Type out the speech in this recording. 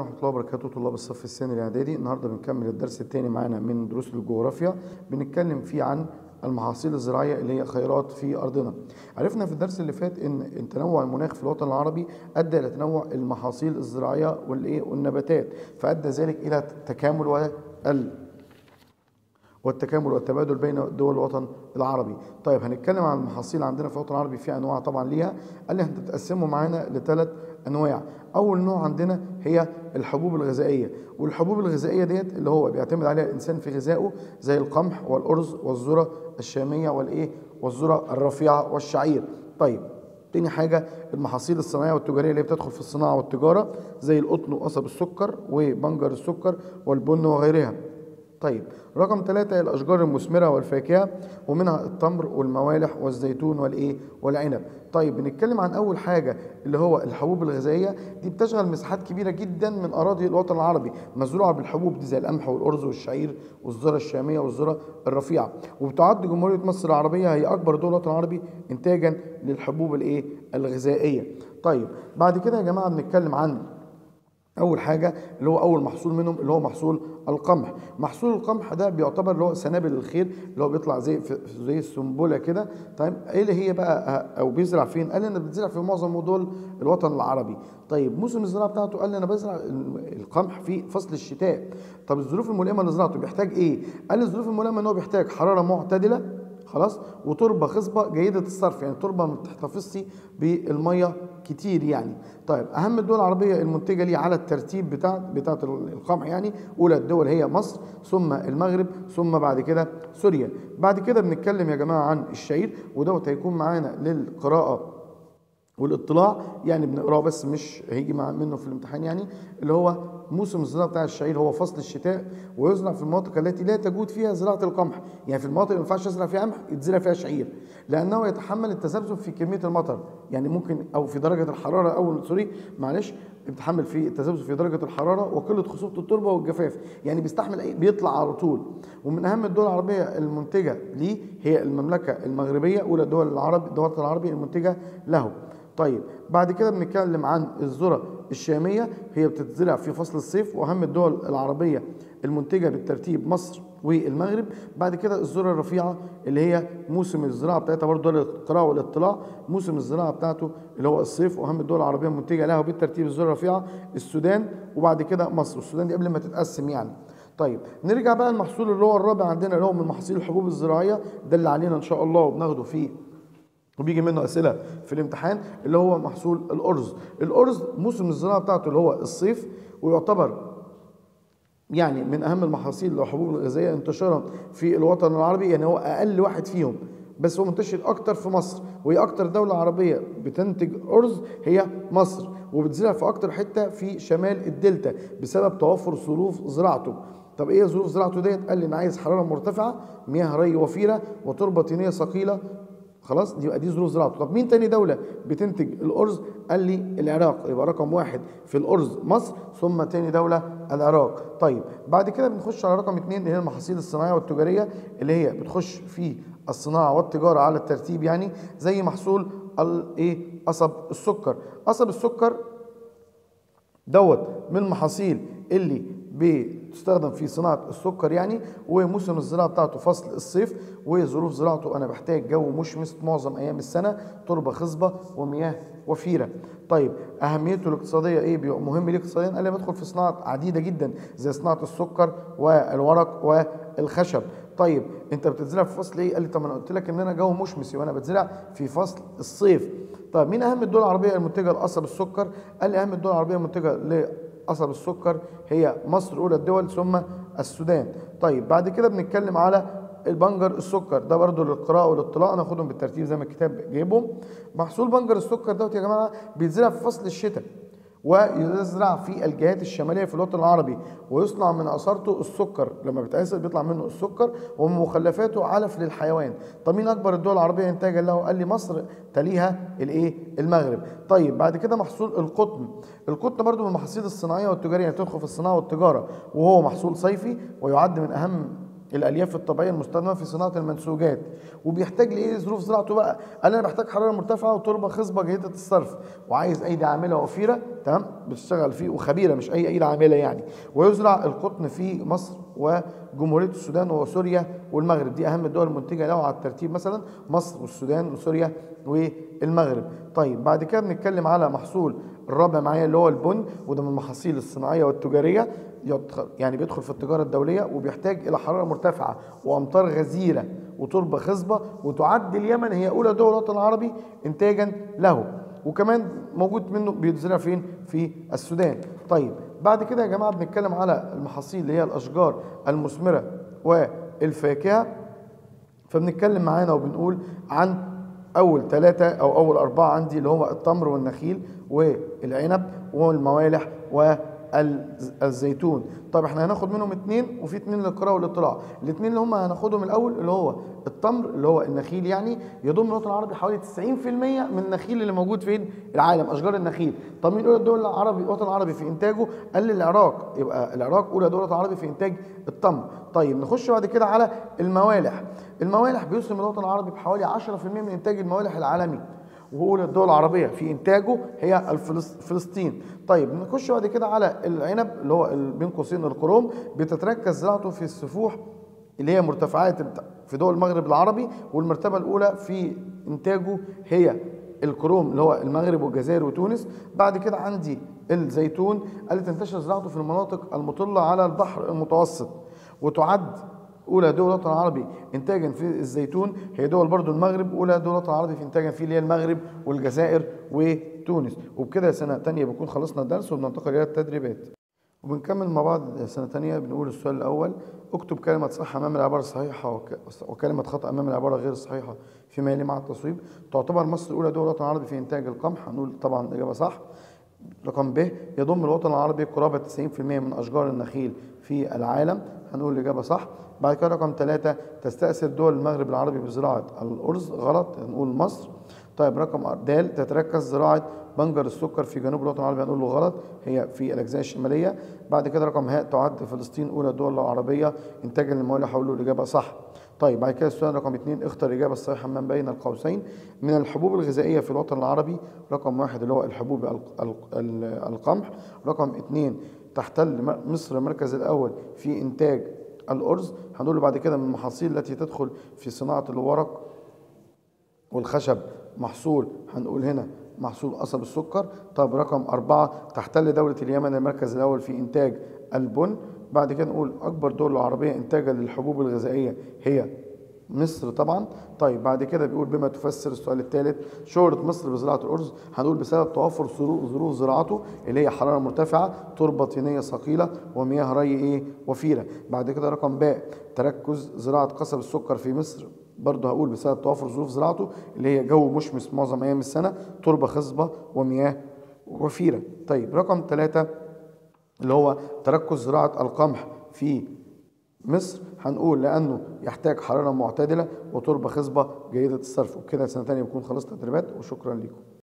ورحمة الله وبركاته طلاب الصف الثاني الإعدادي النهاردة بنكمل الدرس الثاني معانا من دروس الجغرافيا بنتكلم فيه عن المحاصيل الزراعية اللي هي خيرات في أرضنا عرفنا في الدرس اللي فات إن التنوع المناخ في الوطن العربي أدى إلى تنوع المحاصيل الزراعية والإيه والنباتات فأدى ذلك إلى تكامل وال والتكامل والتبادل بين دول الوطن العربي طيب هنتكلم عن المحاصيل عندنا في الوطن العربي في انواع طبعا ليها قال لي هتتقسموا معانا لثلاث انواع اول نوع عندنا هي الحبوب الغذائيه والحبوب الغذائيه ديت اللي هو بيعتمد عليها الانسان في غذائه زي القمح والارز والذره الشاميه والايه والذره الرفيعه والشعير طيب تاني حاجة المحاصيل الصناعية والتجارية اللي بتدخل في الصناعة والتجارة زي القطن وقصب السكر وبنجر السكر والبن وغيرها طيب رقم ثلاثة الأشجار المثمرة والفاكهة ومنها التمر والموالح والزيتون والإيه والعنب طيب بنتكلم عن أول حاجة اللي هو الحبوب الغذائية دي بتشغل مساحات كبيرة جدا من أراضي الوطن العربي مزروعة بالحبوب دي زي القمح والأرز والشعير والذرة الشامية والذرة الرفيعة وبتعد جمهورية مصر العربية هي أكبر دول الوطن العربي إنتاجا للحبوب الإيه الغذائية طيب بعد كده يا جماعة بنتكلم عن اول حاجه اللي هو اول محصول منهم اللي هو محصول القمح محصول القمح ده بيعتبر اللي هو سنابل الخير اللي هو بيطلع زي زي السنبله كده طيب ايه اللي هي بقى او بيزرع فين قال لي انا بتزرع في معظم دول الوطن العربي طيب موسم الزراعه بتاعته قال لي انا بزرع القمح في فصل الشتاء طب الظروف الملائمه لزراعته بيحتاج ايه قال لي الظروف الملائمه ان هو بيحتاج حراره معتدله خلاص وتربه خصبه جيده الصرف يعني تربه ما بتحتفظش بالميه كتير يعني طيب اهم الدول العربيه المنتجه ليه على الترتيب بتاع بتاعه القمح يعني اولى الدول هي مصر ثم المغرب ثم بعد كده سوريا بعد كده بنتكلم يا جماعه عن الشعير ودوت هيكون معانا للقراءه والاطلاع يعني بنقراه بس مش هيجي مع منه في الامتحان يعني اللي هو موسم الزراعه بتاع الشعير هو فصل الشتاء ويزرع في المناطق التي لا تجود فيها زراعه القمح يعني في المناطق اللي ما ينفعش ازرع فيها قمح يتزرع فيها شعير لانه يتحمل التذبذب في كميه المطر يعني ممكن او في درجه الحراره او سوري معلش بيتحمل في التذبذب في درجه الحراره وقله خصوبه التربه والجفاف يعني بيستحمل ايه بيطلع على طول ومن اهم الدول العربيه المنتجه ليه هي المملكه المغربيه اولى الدول العرب الدول العربي المنتجه له طيب بعد كده بنتكلم عن الذره الشاميه هي بتتزرع في فصل الصيف واهم الدول العربيه المنتجه بالترتيب مصر والمغرب بعد كده الذره الرفيعه اللي هي موسم الزراعه بتاعتها برضه للقراءه والاطلاع موسم الزراعه بتاعته اللي هو الصيف واهم الدول العربيه المنتجه لها بالترتيب الذره الرفيعه السودان وبعد كده مصر السودان دي قبل ما تتقسم يعني طيب نرجع بقى المحصول اللي هو الرابع عندنا اللي هو من محاصيل الحبوب الزراعيه ده اللي علينا ان شاء الله وبناخده فيه وبيجي منه اسئله في الامتحان اللي هو محصول الارز الارز موسم الزراعه بتاعته اللي هو الصيف ويعتبر يعني من اهم المحاصيل الحبوب الغذائيه انتشارا في الوطن العربي يعني هو اقل واحد فيهم بس هو منتشر اكتر في مصر وهي اكتر دوله عربيه بتنتج ارز هي مصر وبتزرع في اكتر حته في شمال الدلتا بسبب توفر ظروف زراعته طب ايه ظروف زراعته ديت قال لي انا عايز حراره مرتفعه مياه ري وفيره وتربه طينيه ثقيله خلاص دي يبقى دي ظروف زراعته طب مين تاني دولة بتنتج الأرز قال لي العراق يبقى رقم واحد في الأرز مصر ثم تاني دولة العراق طيب بعد كده بنخش على رقم اتنين اللي هي المحاصيل الصناعية والتجارية اللي هي بتخش في الصناعة والتجارة على الترتيب يعني زي محصول الايه قصب السكر قصب السكر دوت من المحاصيل اللي بتستخدم في صناعة السكر يعني وموسم الزراعة بتاعته فصل الصيف وظروف زراعته أنا بحتاج جو مشمس معظم أيام السنة تربة خصبة ومياه وفيرة طيب أهميته الاقتصادية إيه بيبقى مهم ليه اقتصاديا قال لي بدخل في صناعة عديدة جدا زي صناعة السكر والورق والخشب طيب انت بتتزرع في فصل ايه قال لي طب انا قلت لك ان انا جو مشمس وانا بتزرع في فصل الصيف طيب مين اهم الدول العربيه المنتجه لقصب السكر قال لي اهم الدول العربيه المنتجه قصب السكر هي مصر اولى الدول ثم السودان طيب بعد كده بنتكلم على البنجر السكر ده برضو للقراءة والاطلاع ناخدهم بالترتيب زي ما الكتاب جايبهم محصول بنجر السكر دوت يا جماعة بيتزرع في فصل الشتاء ويزرع في الجهات الشماليه في الوطن العربي ويصنع من اثارته السكر لما بيتعسل بيطلع منه السكر ومن مخلفاته علف للحيوان طب مين اكبر الدول العربيه انتاجا له قال لي مصر تليها الايه المغرب طيب بعد كده محصول القطن القطن برضو من المحاصيل الصناعيه والتجاريه يعني تدخل في الصناعه والتجاره وهو محصول صيفي ويعد من اهم الالياف الطبيعيه المستخدمه في صناعه المنسوجات وبيحتاج لايه ظروف زراعته بقى قال انا بحتاج حراره مرتفعه وتربه خصبه جيده الصرف وعايز ايدي عامله وفيره تمام بتشتغل فيه وخبيره مش اي ايدي عامله يعني ويزرع القطن في مصر وجمهوريه السودان وسوريا والمغرب دي اهم الدول المنتجه له على الترتيب مثلا مصر والسودان وسوريا والمغرب طيب بعد كده بنتكلم على محصول الرابع معايا اللي هو البن وده من المحاصيل الصناعيه والتجاريه يدخل يعني بيدخل في التجاره الدوليه وبيحتاج الى حراره مرتفعه وامطار غزيره وتربه خصبه وتعد اليمن هي اولى دول الوطن العربي انتاجا له وكمان موجود منه بيتزرع فين في السودان طيب بعد كده يا جماعه بنتكلم على المحاصيل اللي هي الاشجار المثمره والفاكهه فبنتكلم معانا وبنقول عن اول ثلاثة او اول اربعة عندي اللي هو التمر والنخيل والعنب والموالح والزيتون طب احنا هناخد منهم اثنين وفي اثنين للقراءة والاطلاع الاثنين اللي هم هناخدهم الاول اللي هو التمر اللي هو النخيل يعني يضم الوطن العربي حوالي 90% من النخيل اللي موجود فين العالم اشجار النخيل طب مين اولى الدول العربي الوطن العربي في انتاجه قال لي العراق يبقى العراق اولى دول الوطن العربي في انتاج التمر طيب نخش بعد كده على الموالح الموالح بيسهم الوطن العربي بحوالي 10% من انتاج الموالح العالمي واولى الدول العربيه في انتاجه هي الفلس- فلسطين طيب نخش بعد كده على العنب اللي هو ال- بين قوسين القروم بتتركز زراعته في السفوح اللي هي مرتفعات بت- في دول المغرب العربي والمرتبه الاولى في انتاجه هي الكروم اللي هو المغرب والجزائر وتونس بعد كده عندي الزيتون اللي تنتشر زراعته في المناطق المطله على البحر المتوسط وتعد اولى دول الوطن العربي انتاجا في الزيتون هي دول برضو المغرب اولى دول الوطن العربي في انتاجا في اللي هي المغرب والجزائر وتونس وبكده سنه تانية بنكون خلصنا الدرس وبننتقل الى التدريبات وبنكمل مع بعض سنه تانية بنقول السؤال الاول اكتب كلمه صح امام العباره الصحيحه وك- وكلمه خطا امام العباره غير الصحيحه فيما يلي مع التصويب تعتبر مصر اولى دول الوطن العربي في انتاج القمح هنقول طبعا الاجابه صح رقم ب يضم الوطن العربي قرابة 90% من أشجار النخيل في العالم هنقول الإجابة صح بعد كده رقم ثلاثة تستأثر دول المغرب العربي بزراعة الأرز غلط هنقول مصر طيب رقم د تتركز زراعة بنجر السكر في جنوب الوطن العربي هنقول له غلط هي في الأجزاء الشمالية بعد كده رقم هاء تعد فلسطين أولى الدول العربية إنتاجا للموالح هقول له الإجابة صح طيب بعد كده السؤال رقم اثنين اختر الإجابة الصحيحة من بين القوسين من الحبوب الغذائية في الوطن العربي رقم واحد اللي هو الحبوب الق- الق- ال- القمح رقم اثنين تحتل م- مصر المركز الأول في إنتاج الأرز هنقول بعد كده من المحاصيل التي تدخل في صناعة الورق والخشب محصول هنقول هنا محصول قصب السكر طب رقم أربعة تحتل دولة اليمن المركز الأول في إنتاج البن بعد كده نقول أكبر دولة عربية إنتاجا للحبوب الغذائية هي مصر طبعا طيب بعد كده بيقول بما تفسر السؤال الثالث شهرة مصر بزراعة الأرز هنقول بسبب توفر ظروف ظروف زراعته اللي هي حرارة مرتفعة تربة طينية ثقيلة ومياه ري إيه وفيرة بعد كده رقم باء تركز زراعة قصب السكر في مصر برضه هقول بسبب توفر ظروف زراعته اللي هي جو مشمس معظم أيام السنة تربة خصبة ومياه وفيرة طيب رقم ثلاثة اللي هو تركز زراعة القمح في مصر هنقول لأنه يحتاج حرارة معتدلة وتربة خصبة جيدة الصرف وبكده سنة تانية بنكون خلصنا التدريبات وشكرا لكم